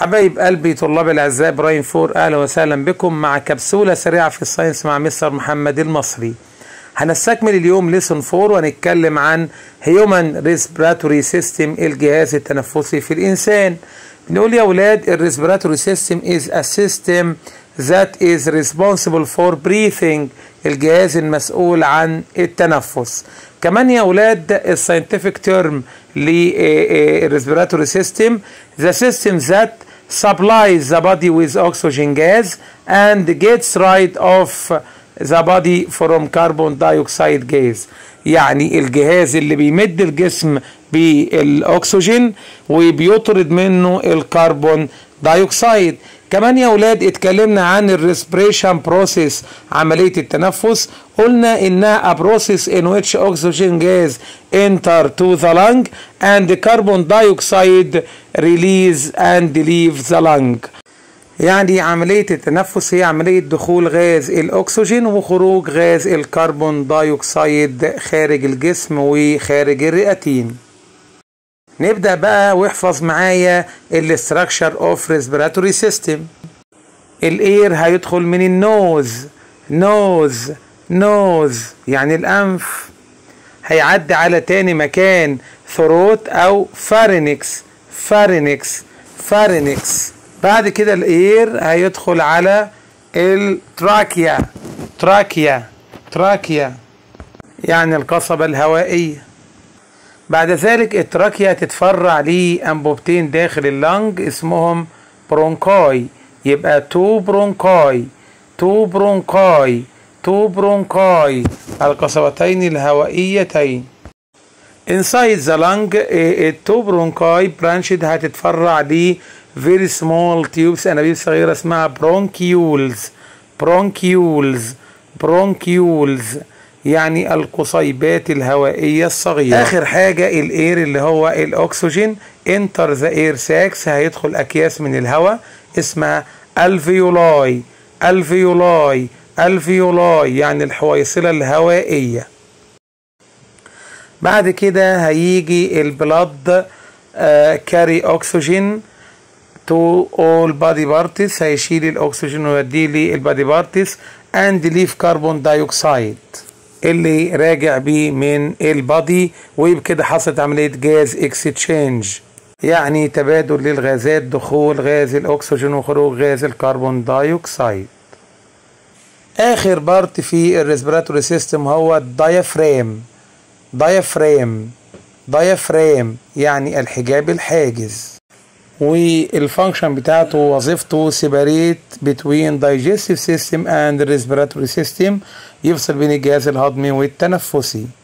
حبايب قلبي طلاب الاعزاء براين فور اهلا وسهلا بكم مع كبسوله سريعه في الساينس مع مستر محمد المصري هنستكمل اليوم ليسون 4 وهنتكلم عن هيومن ريسبيراتوري سيستم الجهاز التنفسي في الانسان بنقول يا اولاد الريسبيراتوري سيستم از ا سيستم that is responsible for breathing الجهاز المسؤول عن التنفس كمان يا اولاد الساينتفك تيرم للريسبيراتوري سيستم the system that supplies the body with oxygen gas and gets rid of the body from carbon dioxide gas يعني الجهاز اللي بيمد الجسم بالاكسجين وبيطرد منه الكربون دايوكسيد كمان يا اولاد اتكلمنا عن الريسبريشن بروسيس عمليه التنفس قلنا انها a process in which oxygen gas enter to the lung and carbon dioxide release and leave the lung يعني عملية التنفس هي عملية دخول غاز الأكسجين وخروج غاز الكربون دايوكسيد خارج الجسم وخارج الرئتين نبدأ بقى واحفظ معايا الاستراكشر اوف ريسبيراتوري سيستم الاير هيدخل من النوز نوز نوز يعني الانف هيعدي على تاني مكان ثروت او فارينكس فارينكس فارينكس بعد كده الاير هيدخل على التراكيا تراكيا تراكيا يعني القصبة الهوائية بعد ذلك التراكيا تتفرع لأنبوبتين داخل اللنج اسمهم برونكاي يبقى تو برونكاي تو برونكاي تو برونكاي القصبتين الهوائيتين inside the lung التو برونكاي برانشد هتتفرع ل very small tubes انابيب صغيره اسمها برونكيولز برونكيولز برونكيولز يعني القصيبات الهوائية الصغيرة آخر حاجة الاير اللي هو الأكسجين انتر ذا اير ساكس هيدخل أكياس من الهواء اسمها الفيولاي الفيولاي الفيولاي يعني الحويصلة الهوائية بعد كده هيجي البلد كاري أكسجين تو اول بادي بارتس هيشيل الأكسجين ويوديه للبادي بارتس اند ليف كربون دايوكسيد اللي راجع بيه من البادي وبكده حصلت عملية جاز اكستشينج يعني تبادل للغازات دخول غاز الاكسجين وخروج غاز الكربون دايوكسيد اخر بارت في الريسبيراتوري سيستم هو الدايفرام دايفرام دايفرام يعني الحجاب الحاجز والفانكشن بتاعته وظيفته سيباريت بتوين digestive system and respiratory system يفصل بين الجهاز الهضمي والتنفسي